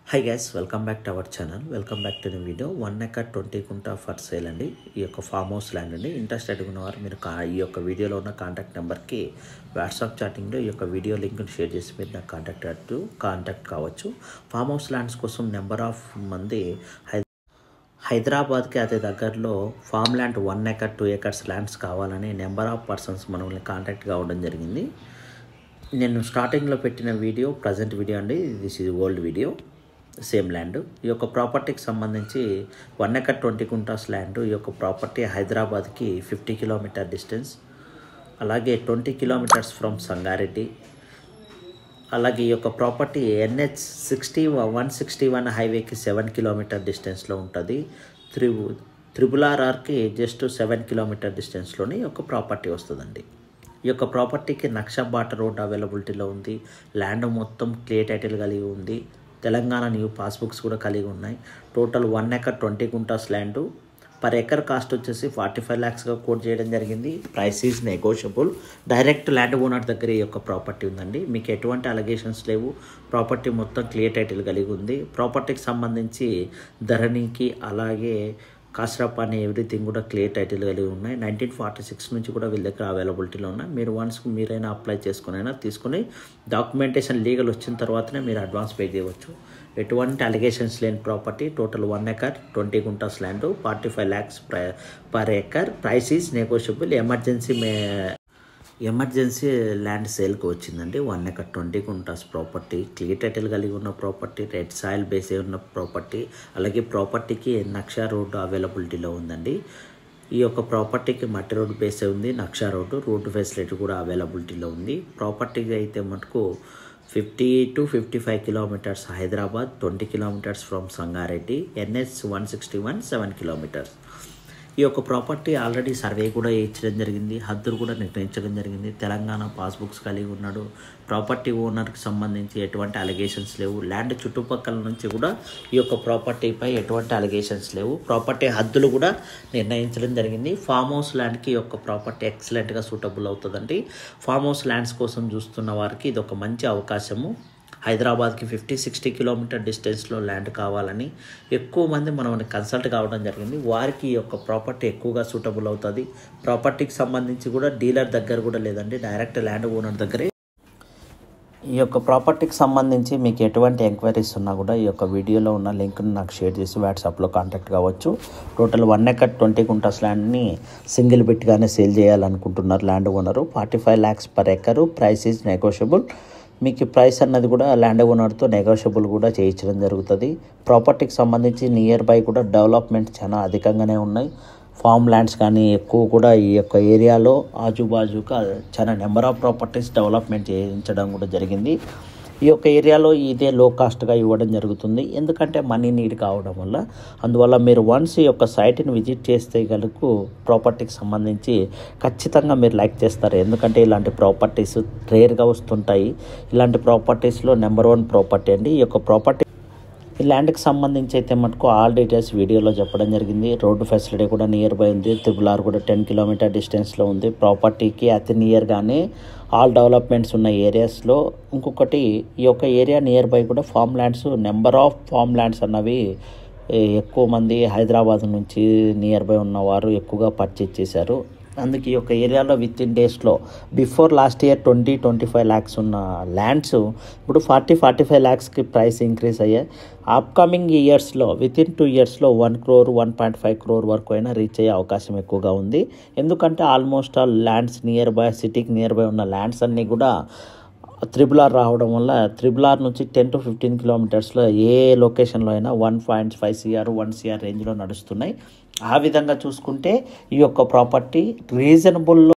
high guys welcome back to our channel welcome back to the video one acre twenty కుంటా for sale అండి ఈ యొక్క farm house land అండి interested ఉన్నవారు మీరు కా ఈ యొక్క వీడియోలో ఉన్న కాంటాక్ట్ నెంబర్కి వాట్సాప్ చాటింగ్లో ఈ యొక్క వీడియో లింక్ని షేర్ చేసి మీరు నాకు కాంటాక్ట్ అట్టు కాంటాక్ట్ కావచ్చు ఫామ్ హౌస్ ల్యాండ్స్ కోసం నెంబర్ ఆఫ్ మంది హై హైదరాబాద్కి అతి దగ్గరలో farm land one acre two acres lands కావాలని నెంబర్ ఆఫ్ పర్సన్స్ మనల్ని కాంటాక్ట్ కావడం జరిగింది నేను స్టార్టింగ్లో పెట్టిన వీడియో ప్రజెంట్ వీడియో అండి దిస్ ఇది ఓల్డ్ వీడియో సేమ్ ల్యాండ్ ఈ యొక్క ప్రాపర్టీకి సంబంధించి వన్ ఎకర్ ట్వంటీ కుంటాస్ ల్యాండ్ ఈ యొక్క ప్రాపర్టీ హైదరాబాద్కి ఫిఫ్టీ కిలోమీటర్ డిస్టెన్స్ అలాగే ట్వంటీ కిలోమీటర్స్ ఫ్రమ్ సంగారెడ్డి అలాగే ఈ యొక్క property NH sixty one sixty one హైవేకి సెవెన్ కిలోమీటర్ డిస్టెన్స్లో ఉంటుంది త్రిబు త్రిబుల్ ఆర్ఆర్కి జస్ట్ సెవెన్ కిలోమీటర్ డిస్టెన్స్లోనే ఈ యొక్క ప్రాపర్టీ వస్తుందండి ఈ యొక్క ప్రాపర్టీకి నక్షబాట రోడ్ అవైలబిలిటీలో ఉంది ల్యాండ్ మొత్తం క్లియర్ టైటిల్ కలిగి ఉంది తెలంగాణ న్యూ పాస్బుక్స్ కూడా కలిగి ఉన్నాయి టోటల్ వన్ ఎకర్ ట్వంటీ గుంటాస్ ల్యాండ్ పర్ ఎకర్ కాస్ట్ వచ్చేసి ఫార్టీ ఫైవ్ ల్యాక్స్గా కోట్ చేయడం జరిగింది price is negotiable direct land owner దగ్గర ఈ యొక్క ప్రాపర్టీ ఉందండి మీకు ఎటువంటి అలిగేషన్స్ లేవు ప్రాపర్టీ మొత్తం క్లియర్ టైటిల్ కలిగి ఉంది ప్రాపర్టీకి సంబంధించి ధరణికి అలాగే కాస్రాప్ అనే ఎవ్రీథింగ్ కూడా క్లియర్ టైటిల్ కలిగి ఉన్నాయి నైన్టీన్ ఫార్టీ సిక్స్ నుంచి కూడా వీళ్ళ దగ్గర అవైలబిలిటీలో ఉన్నాయి మీరు వన్స్ మీరైనా అప్లై చేసుకునైనా తీసుకుని డాక్యుమెంటేషన్ లీగల్ వచ్చిన తర్వాతనే మీరు అడ్వాన్స్ పే చేయవచ్చు ఎటువంటి అలిగేషన్స్ లేని property total one acre twenty గుంటాస్ land forty five lakhs per acre price is negotiable emergency మే ఎమర్జెన్సీ ల్యాండ్ సేల్కి వచ్చిందండి వన్ ఎకర్ ట్వంటీ కుంటాస్ ప్రాపర్టీ క్లియర్ టైటిల్ కలిగి ఉన్న ప్రాపర్టీ రెడ్ సాయిల్ బేస్ ఉన్న ప్రాపర్టీ అలాగే ప్రాపర్టీకి నక్షా రోడ్డు అవైలబిలిటీలో ఉందండి ఈ యొక్క ప్రాపర్టీకి మట్టి రోడ్డు బేసే ఉంది నక్షా రోడ్డు రోడ్డు ఫెసిలిటీ కూడా అవైలబిలిటీలో ఉంది ప్రాపర్టీకి అయితే మటుకు fifty to fifty five kilometers Hyderabad twenty kilometers from Sangareddy NH one sixty one seven kilometers ఈ యొక్క ప్రాపర్టీ ఆల్రెడీ సర్వే కూడా ఇచ్చడం జరిగింది హద్దులు కూడా నిర్ణయించడం జరిగింది తెలంగాణ పాస్బుక్స్ కలిగి ఉన్నాడు ప్రాపర్టీ ఓనర్కి సంబంధించి ఎటువంటి అలిగేషన్స్ లేవు ల్యాండ్ చుట్టుపక్కల నుంచి కూడా ఈ యొక్క ప్రాపర్టీపై ఎటువంటి అలిగేషన్స్ లేవు ప్రాపర్టీ హద్దులు కూడా నిర్ణయించడం జరిగింది ఫామ్ హౌస్ ల్యాండ్కి ఈ యొక్క ప్రాపర్టీ ఎక్సలెంట్గా సూటబుల్ అవుతుందండి ఫామ్ హౌస్ ల్యాండ్స్ కోసం చూస్తున్న వారికి ఇది ఒక మంచి అవకాశము హైదరాబాద్కి ఫిఫ్టీ సిక్స్టీ కిలోమీటర్ డిస్టెన్స్లో ల్యాండ్ కావాలని ఎక్కువ మంది మనం కన్సల్ట్ కావడం జరిగింది వారికి ఈ యొక్క ప్రాపర్టీ ఎక్కువగా సూటబుల్ అవుతుంది ప్రాపర్టీకి సంబంధించి కూడా డీలర్ దగ్గర కూడా లేదండి డైరెక్ట్ ల్యాండ్ ఓనర్ దగ్గరే ఈ యొక్క ప్రాపర్టీకి సంబంధించి మీకు ఎటువంటి ఎంక్వైరీస్ ఉన్నా కూడా ఈ యొక్క వీడియోలో ఉన్న లింక్ని నాకు షేర్ చేసి వాట్సాప్లో కాంటాక్ట్ కావచ్చు టోటల్ వన్ ఎకర్ ట్వంటీ కుంటాస్ ల్యాండ్ని సింగిల్ బిట్గానే సేల్ చేయాలనుకుంటున్నారు land owner forty five lakhs per acre price is negotiable మీకు ప్రైస్ అన్నది కూడా ల్యాండ్ ఓనర్తో నెగోషియబుల్ కూడా చేయించడం జరుగుతుంది ప్రాపర్టీకి సంబంధించి నియర్ బై కూడా డెవలప్మెంట్ చాలా అధికంగానే ఉన్నాయి ఫామ్ ల్యాండ్స్ కానీ ఎక్కువ కూడా ఈ యొక్క ఏరియాలో ఆజుబాజుగా చాలా నెంబర్ ఆఫ్ ప్రాపర్టీస్ డెవలప్మెంట్ చేయించడం కూడా జరిగింది ఈ యొక్క ఏరియాలో ఇదే లో కాస్ట్గా ఇవ్వడం జరుగుతుంది ఎందుకంటే మనీ నీడ్ కావడం వల్ల అందువల్ల మీరు వన్స్ ఈ యొక్క సైట్ని విజిట్ చేస్తే కనుక ప్రాపర్టీకి సంబంధించి ఖచ్చితంగా మీరు లైక్ చేస్తారు ఎందుకంటే ఇలాంటి ప్రాపర్టీస్ రేర్గా వస్తుంటాయి ఇలాంటి ప్రాపర్టీస్లో నెంబర్ వన్ ప్రాపర్టీ అండి ఈ యొక్క ప్రాపర్టీ ఈ ల్యాండ్కి సంబంధించి అయితే మటుకు ఆల్ డీటెయిల్స్ వీడియోలో చెప్పడం జరిగింది రోడ్డు ఫెసిలిటీ కూడా నియర్ బై ఉంది త్రిబుల్ ఆర్ కూడా టెన్ కిలోమీటర్ డిస్టెన్స్లో ఉంది ప్రాపర్టీకి అతి నియర్గానే ఆల్ డెవలప్మెంట్స్ ఉన్న ఏరియాస్లో ఇంకొకటి ఈ యొక్క ఏరియా నియర్ బై కూడా farm lands number of farm lands అన్నవి ఎక్కువ మంది హైదరాబాద్ నుంచి నియర్ బై ఉన్నవారు ఎక్కువగా పర్చేజ్ చేశారు అందుకే ఈ యొక్క ఏరియాలో విత్ ఇన్ డేస్లో before last year twenty twenty five lakhs ఉన్న ల్యాండ్స్ ఇప్పుడు ఫార్టీ ఫార్టీ ఫైవ్ ల్యాక్స్కి ప్రైస్ ఇంక్రీజ్ అయ్యాయి అప్కమింగ్ ఇయర్స్లో విత్ ఇన్ టూ ఇయర్స్లో one crore one point five crore వరకు అయినా రీచ్ అయ్యే అవకాశం ఎక్కువగా ఉంది ఎందుకంటే almost all lands near by సిటీకి నియర్ బై ఉన్న ల్యాండ్స్ అన్నీ కూడా త్రిబుల్ ఆర్ రావడం వల్ల త్రిబుల్ ఆర్ నుంచి టెన్ టు ఫిఫ్టీన్ కిలోమీటర్స్లో ఏ లొకేషన్లో అయినా one point five CR one CR రేంజ్లో నడుస్తున్నాయి ఆ విధంగా చూసుకుంటే ఈ యొక్క ప్రాపర్టీ రీజనబుల్లో